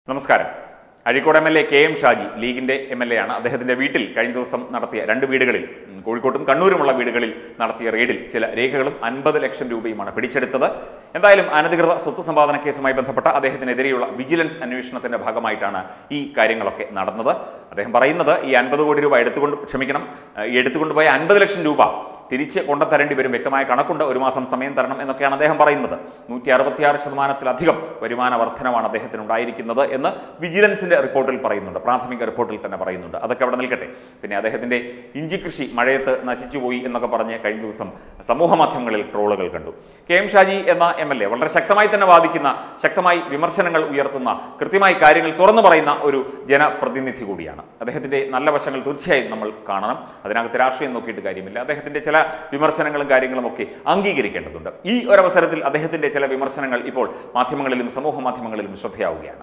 നമസ്കാരം Azhikode M L A K M Shaji ലീഗിന്റെ M L A ആണ് അദ്ദേഹത്തിന്റെ വീട്ടിൽ കഴിഞ്ഞ ദിവസം നടത്തിയ രണ്ട് വീടുകളിൽ ഉം, കോഴിക്കോട്ടും കണ്ണൂരുമുള്ള വീടുകളിൽ നടത്തിയ റെയ്ഡിൽ ചില രേഖകളും അൻപത് ലക്ഷം രൂപയുമാണ് പിടിച്ചെടുത്തത് എന്തായാലും അനധികൃത സ്വത്ത് സമ്പാദന കേസുമായി ബന്ധപ്പെട്ട അദ്ദേഹത്തിനെതിരെയുള്ള വിജിലൻസ് അന്വേഷണത്തിന്റെ ഭാഗമായിട്ടാണ് ഈ കാര്യങ്ങളൊക്കെ നടന്നത് അദ്ദേഹം പറയുന്നത് ഈ അൻപത് കോടി രൂപ എടുത്തുകൊണ്ട് ക്ഷമിക്കണം ഏഹ്, ഈ എടുത്തുകൊണ്ടുപോയ അൻപത് ലക്ഷം രൂപ തിരിച്ച് കൊണ്ടുതരേണ്ടി വരും വ്യക്തമായ കണക്കുണ്ട് ഒരു മാസം സമയം തരണം എന്നൊക്കെയാണ് അദ്ദേഹം പറയുന്നത് നൂറ്റി അറുപത്തിയാറ് ശതമാനത്തിലധികം വരുമാന വർധനമാണ് അദ്ദേഹത്തിന് ഉണ്ടായിരിക്കുന്നത് എന്ന് വിജിലൻസിന്റെ റിപ്പോർട്ടിൽ പറയുന്നുണ്ട് പ്രാഥമിക റിപ്പോർട്ടിൽ തന്നെ പറയുന്നുണ്ട് അതൊക്കെ അവിടെ നിൽക്കട്ടെ പിന്നെ അദ്ദേഹത്തിന്റെ ഇഞ്ചി കൃഷി മഴയത്ത് നശിച്ചുപോയി എന്നൊക്കെ പറഞ്ഞ് കഴിഞ്ഞ ദിവസം സമൂഹ മാധ്യമങ്ങളിൽ ട്രോളുകൾ കണ്ടു കെ എം ഷാജി എന്ന എം എൽ എ വളരെ ശക്തമായി തന്നെ വാദിക്കുന്ന ശക്തമായി വിമർശനങ്ങൾ ഉയർത്തുന്ന കൃത്യമായി കാര്യങ്ങൾ തുറന്നു പറയുന്ന ഒരു ജനപ്രതിനിധി കൂടിയാണ് അദ്ദേഹത്തിന്റെ നല്ല വശങ്ങൾ തീർച്ചയായും നമ്മൾ കാണണം അതിനകത്ത് രാഷ്ട്രീയം നോക്കിയിട്ട് കാര്യമില്ല അദ്ദേഹത്തിന്റെ ചില വിമർശനങ്ങളും കാര്യങ്ങളും ഒക്കെ അംഗീകരിക്കേണ്ടതുണ്ട് ഈ ഒരവസരത്തിൽ അദ്ദേഹത്തിന്റെ ചില വിമർശനങ്ങൾ ഇപ്പോൾ മാധ്യമങ്ങളിലും സമൂഹ മാധ്യമങ്ങളിലും ശ്രദ്ധയാവുകയാണ്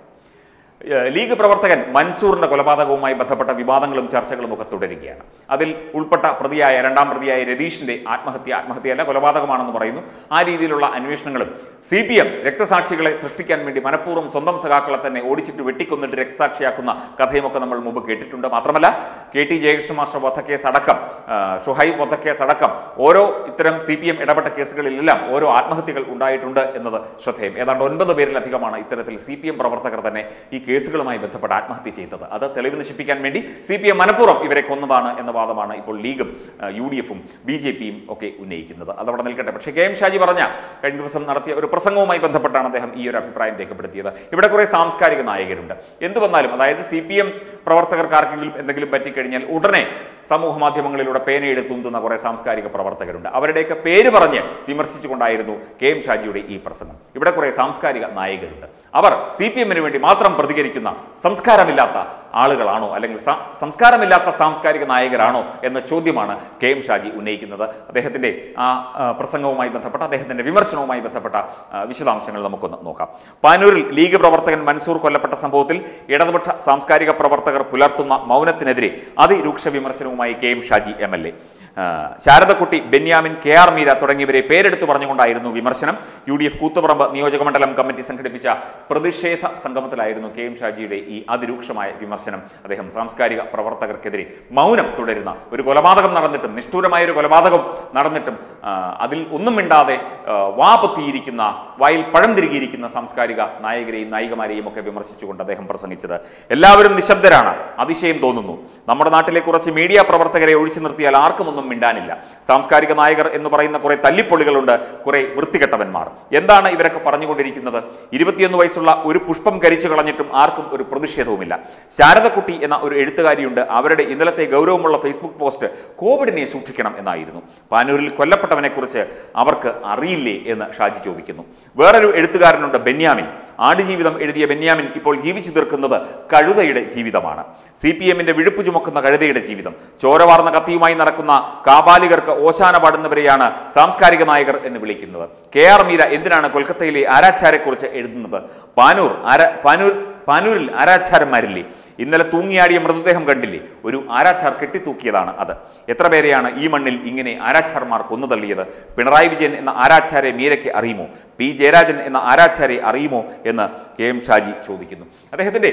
ഏഹ് ലീഗ് പ്രവർത്തകൻ മൻസൂറിന്റെ കൊലപാതകവുമായി ബന്ധപ്പെട്ട വിവാദങ്ങളും ചർച്ചകളും ഒക്കെ തുടരുകയാണ് അതിൽ ഉൾപ്പെട്ട പ്രതിയായ രണ്ടാം പ്രതിയായ രതീഷിന്റെ ആത്മഹത്യ ആത്മഹത്യയല്ല കൊലപാതകമാണെന്ന് പറയുന്നു ആ രീതിയിലുള്ള അന്വേഷണങ്ങളും സി പി എം രക്തസാക്ഷികളെ സൃഷ്ടിക്കാൻ വേണ്ടി മനഃപൂർവ്വം സ്വന്തം സഖാക്കളെ തന്നെ ഓടിച്ചിട്ട് വെട്ടിക്കൊന്നിട്ട് രക്തസാക്ഷിയാക്കുന്ന കഥയുമൊക്കെ നമ്മൾ മുമ്പ് കേട്ടിട്ടുണ്ട് മാത്രമല്ല കെ ടി ജയകൃഷ്ണ മാസ്റ്റർ വധക്കേസ് അടക്കം ആ, ഷുഹൈബ് വധക്കേസ് അടക്കം ഓരോ ഇത്തരം സി പി എം ഇടപെട്ട കേസുകളിലെല്ലാം ഓരോ ആത്മഹത്യകൾ ഉണ്ടായിട്ടുണ്ട് എന്നത് ശ്രദ്ധേയം ഏതാണ്ട് ഒൻപത് പേരിലധികമാണ് ഇത്തരത്തിൽ സി പി എം പ്രവർത്തകർ തന്നെ ഈ കേസുകളുമായി ബന്ധപ്പെട്ട് ആത്മഹത്യ ചെയ്തത് അത് തെളിവ് നശിപ്പിക്കാൻ വേണ്ടി സി പി എം മനഃപൂർവ്വം ഇവരെ കൊന്നതാണ് എന്ന വാദമാണ് ഇപ്പോൾ ലീഗും യു ഡി എഫും ബി ജെ പിയും ഒക്കെ ഉന്നയിക്കുന്നത് അതവിടെ നിൽക്കട്ടെ പക്ഷേ കെ എം ഷാജി പറഞ്ഞ കഴിഞ്ഞ ദിവസം നടത്തിയ ഒരു പ്രസംഗവുമായി ബന്ധപ്പെട്ടാണ് അദ്ദേഹം ഈ ഒരു അഭിപ്രായം രേഖപ്പെടുത്തിയത് ഇവിടെ കുറേ സാംസ്കാരിക നായകരുണ്ട് എന്തു വന്നാലും അതായത് സി പി എം പ്രവർത്തകർക്ക് ആർക്കെങ്കിലും എന്തെങ്കിലും പറ്റിക്കഴിഞ്ഞാൽ ഉടനെ സമൂഹ മാധ്യമങ്ങളിലൂടെ പേനയെടുത്ത് ഉന്തുന്ന കുറേ സാംസ്കാരിക പ്രവർത്തകരുണ്ട് അവരുടെയൊക്കെ പേര് പറഞ്ഞ് വിമർശിച്ചുകൊണ്ടായിരുന്നു കെ എം ഷാജിയുടെ ഈ പ്രസംഗം ഇവിടെ കുറേ സാംസ്കാരിക നായകരുണ്ട് അവർ സി പി എമ്മിന് വേണ്ടി മാത്രം പ്രതികരിക്കുന്ന സംസ്കാരമില്ലാത്ത ആളുകളാണോ അല്ലെങ്കിൽ സ- സംസ്കാരമില്ലാത്ത സാംസ്കാരിക നായകരാണോ എന്ന ചോദ്യമാണ് കെ എം ഷാജി ഉന്നയിക്കുന്നത് അദ്ദേഹത്തിന്റെ ആ ആ, പ്രസംഗവുമായി ബന്ധപ്പെട്ട അദ്ദേഹത്തിന്റെ വിമർശനവുമായി ബന്ധപ്പെട്ട ആ, വിശദാംശങ്ങൾ നമുക്കൊന്ന് നോക്കാം പാനൂരിൽ ലീഗ് പ്രവർത്തകൻ മൻസൂർ കൊല്ലപ്പെട്ട സംഭവത്തിൽ ഇടതുപക്ഷ സാംസ്കാരിക പ്രവർത്തകർ പുലർത്തുന്ന മൗനത്തിനെതിരെ അതിരൂക്ഷ വിമർശനവുമായി K M Shaji M L A Saradakutty Benyamin K R Meera തുടങ്ങിയവരെ പേരെടുത്തു പറഞ്ഞുകൊണ്ടായിരുന്നു വിമർശനം യു ഡി എഫ് കൂത്തുപറമ്പ് നിയോജകമണ്ഡലം കമ്മിറ്റി സംഘടിപ്പിച്ച പ്രതിഷേധ സംഗമത്തിലായിരുന്നു കെ എം ഷാജിയുടെ ഈ അതിരൂക്ഷമായ വിമർശനം അദ്ദേഹം സാംസ്കാരിക പ്രവർത്തകർക്കെതിരെ മൗനം തുടരുന്ന ഒരു കൊലപാതകം നടന്നിട്ടും നിഷ്ഠൂരമായ ഒരു കൊലപാതകം നടന്നിട്ടും ആ, അതിൽ ഒന്നും മിണ്ടാതെ ആ, വാ പൊത്തിയിരിക്കുന്ന വായിൽ പഴം തിരികിയിരിക്കുന്ന സാംസ്കാരിക നായകരെയും നായികമാരെയും ഒക്കെ വിമർശിച്ചുകൊണ്ട് അദ്ദേഹം പ്രസംഗിച്ചത് എല്ലാവരും നിശബ്ദരാണ് അതിശയം തോന്നുന്നു നമ്മുടെ നാട്ടിലെ കുറച്ച് മീഡിയ പ്രവർത്തകരെ ഒഴിച്ചു നിർത്തിയാൽ ആർക്കും ഒന്നും മിണ്ടാനില്ല സാംസ്കാരിക നായകർ എന്ന് പറയുന്ന കുറെ തല്ലിപ്പൊളികളുണ്ട് കുറെ വൃത്തികെട്ടവന്മാർ എന്താണ് ഇവരൊക്കെ പറഞ്ഞുകൊണ്ടിരിക്കുന്നത് ഇരുപത്തിയൊന്ന് വയസ്സുള്ള ഒരു പുഷ്പം കരിച്ചു കളഞ്ഞിട്ടും ആർക്കും ഒരു പ്രതിഷേധവുമില്ല ശാരദക്കുട്ടി എന്ന ഒരു എഴുത്തുകാരിയുണ്ട് അവരുടെ ഇന്നലത്തെ ഗൗരവമുള്ള ഫേസ്ബുക്ക് പോസ്റ്റ് കോവിഡിനെ സൂക്ഷിക്കണം എന്നായിരുന്നു പാനൂരിൽ കൊല്ലപ്പെട്ടവനെ കുറിച്ച് അവർക്ക് അറിയില്ലേ എന്ന് ഷാജി ചോദിക്കുന്നു വേറൊരു എഴുത്തുകാരനുണ്ട് ബെന്യാമിൻ ആടുജീവിതം എഴുതിയ ബെന്യാമിൻ ഇപ്പോൾ ജീവിച്ചു തീർക്കുന്നത് കഴുതയുടെ ജീവിതമാണ് സി പി എമ്മിന്റെ വിഴുപ്പ് ചുമക്കുന്ന കഴുതയുടെ ജീവിതം ചോരവാർന്ന കത്തിയുമായി നടക്കുന്ന കാപാലികർക്ക് ഓശാന പാടുന്നവരെയാണ് സാംസ്കാരിക നായകർ എന്ന് വിളിക്കുന്നത് കെ ആർ മീര എന്തിനാണ് കൊൽക്കത്തയിലെ ആരാച്ചാരെക്കുറിച്ച് എഴുതുന്നത് പാനൂർ ആര പാനൂർ പാനൂരിൽ ആരാച്ചാരന്മാരില്ലേ ഇന്നലെ തൂങ്ങിയാടിയ മൃതദേഹം കണ്ടില്ലേ ഒരു ആരാച്ചാർ കെട്ടിത്തൂക്കിയതാണ് അത് എത്ര പേരെയാണ് ഈ മണ്ണിൽ ഇങ്ങനെ ആരാച്ചാർമാർ കൊന്നുതള്ളിയത് പിണറായി വിജയൻ എന്ന ആരാച്ചാരെ മീരയ്ക്ക് അറിയുമോ പി ജയരാജൻ എന്ന ആരാച്ചാരെ അറിയുമോ എന്ന് കെ എം ഷാജി ചോദിക്കുന്നു അദ്ദേഹത്തിന്റെ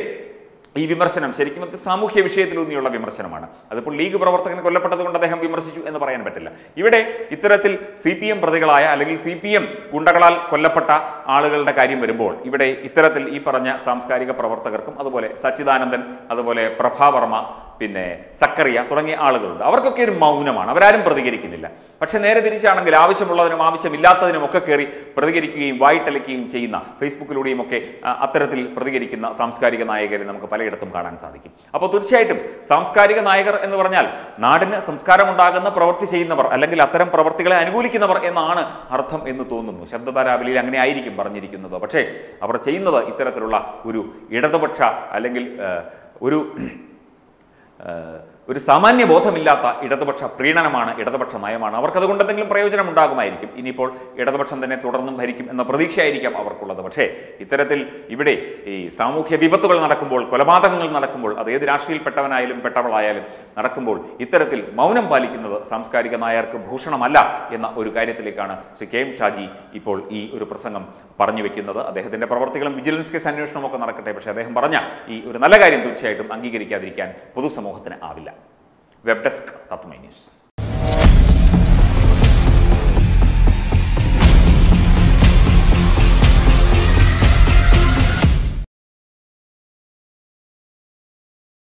ഈ വിമർശനം ശരിക്കും അത് സാമൂഹ്യ വിഷയത്തിലൂന്നിയുള്ള വിമർശനമാണ് അതിപ്പോൾ ലീഗ് പ്രവർത്തകൻ കൊല്ലപ്പെട്ടത് കൊണ്ട് അദ്ദേഹം വിമർശിച്ചു എന്ന് പറയാൻ പറ്റില്ല ഇവിടെ ഇത്തരത്തിൽ സി പി എം പ്രതികളായ അല്ലെങ്കിൽ സി പി എം ഗുണ്ടകളാൽ കൊല്ലപ്പെട്ട ആളുകളുടെ കാര്യം വരുമ്പോൾ ഇവിടെ ഇത്തരത്തിൽ ഈ പറഞ്ഞ സാംസ്കാരിക പ്രവർത്തകർക്കും അതുപോലെ സച്ചിദാനന്ദൻ അതുപോലെ പ്രഭാവർമ്മ പിന്നെ സക്കറിയ തുടങ്ങിയ ആളുകളുണ്ട് അവർക്കൊക്കെ ഒരു മൗനമാണ് അവരാരും പ്രതികരിക്കുന്നില്ല പക്ഷെ നേരെ തിരിച്ചാണെങ്കിൽ ആവശ്യമുള്ളതിനും ആവശ്യമില്ലാത്തതിനും ഒക്കെ കയറി പ്രതികരിക്കുകയും വായിട്ടലയ്ക്കുകയും ചെയ്യുന്ന ഫേസ്ബുക്കിലൂടെയും ഒക്കെ ആ, അത്തരത്തിൽ പ്രതികരിക്കുന്ന സാംസ്കാരിക നായകരെ നമുക്ക് പലയിടത്തും കാണാൻ സാധിക്കും അപ്പോൾ തീർച്ചയായിട്ടും സാംസ്കാരിക നായകർ എന്ന് പറഞ്ഞാൽ നാടിന് സംസ്കാരമുണ്ടാകുന്ന പ്രവൃത്തി ചെയ്യുന്നവർ അല്ലെങ്കിൽ അത്തരം പ്രവൃത്തികളെ അനുകൂലിക്കുന്നവർ എന്നാണ് അർത്ഥം എന്ന് തോന്നുന്നു ശബ്ദധാരാവലിയിൽ അങ്ങനെ ആയിരിക്കും പറഞ്ഞിരിക്കുന്നത് പക്ഷേ അവർ ചെയ്യുന്നത് ഇത്തരത്തിലുള്ള ഒരു ഇടതുപക്ഷ അല്ലെങ്കിൽ ആ, ഒരു ആ, ഒരു സാമാന്യ ബോധമില്ലാത്ത ഇടതുപക്ഷ പ്രീണനമാണ് ഇടതുപക്ഷ നയമാണ് അവർക്ക് അതുകൊണ്ട് എന്തെങ്കിലും പ്രയോജനം ഉണ്ടാകുമായിരിക്കും ഇനിയിപ്പോൾ ഇടതുപക്ഷം തന്നെ തുടർന്നും ഭരിക്കും എന്ന പ്രതീക്ഷയായിരിക്കാം അവർക്കുള്ളത് പക്ഷേ ഇത്തരത്തിൽ ഇവിടെ ഈ സാമൂഹ്യ വിപത്തുകൾ നടക്കുമ്പോൾ കൊലപാതകങ്ങൾ നടക്കുമ്പോൾ അത് ഏത് രാഷ്ട്രീയപ്പെട്ടവനായാലും പെട്ടവളായാലും നടക്കുമ്പോൾ ഇത്തരത്തിൽ മൗനം പാലിക്കുന്നത് സാംസ്കാരിക നായർക്ക് ഭൂഷണമല്ല എന്ന ഒരു കാര്യത്തിലേക്കാണ് ശ്രീ കെ എം ഷാജി ഇപ്പോൾ ഈ ഒരു പ്രസംഗം പറഞ്ഞു വെക്കുന്നത് അദ്ദേഹത്തിന്റെ പ്രവർത്തികളും വിജിലൻസ് കേസ് അന്വേഷണവും ഒക്കെ നടക്കട്ടെ പക്ഷേ അദ്ദേഹം പറഞ്ഞ ഈ ഒരു നല്ല കാര്യം തീർച്ചയായിട്ടും അംഗീകരിക്കാതിരിക്കാൻ പൊതുസമൂഹത്തിന് ആവില്ല വെബ് ഡെസ്ക് തത്വമൈ ന്യൂസ്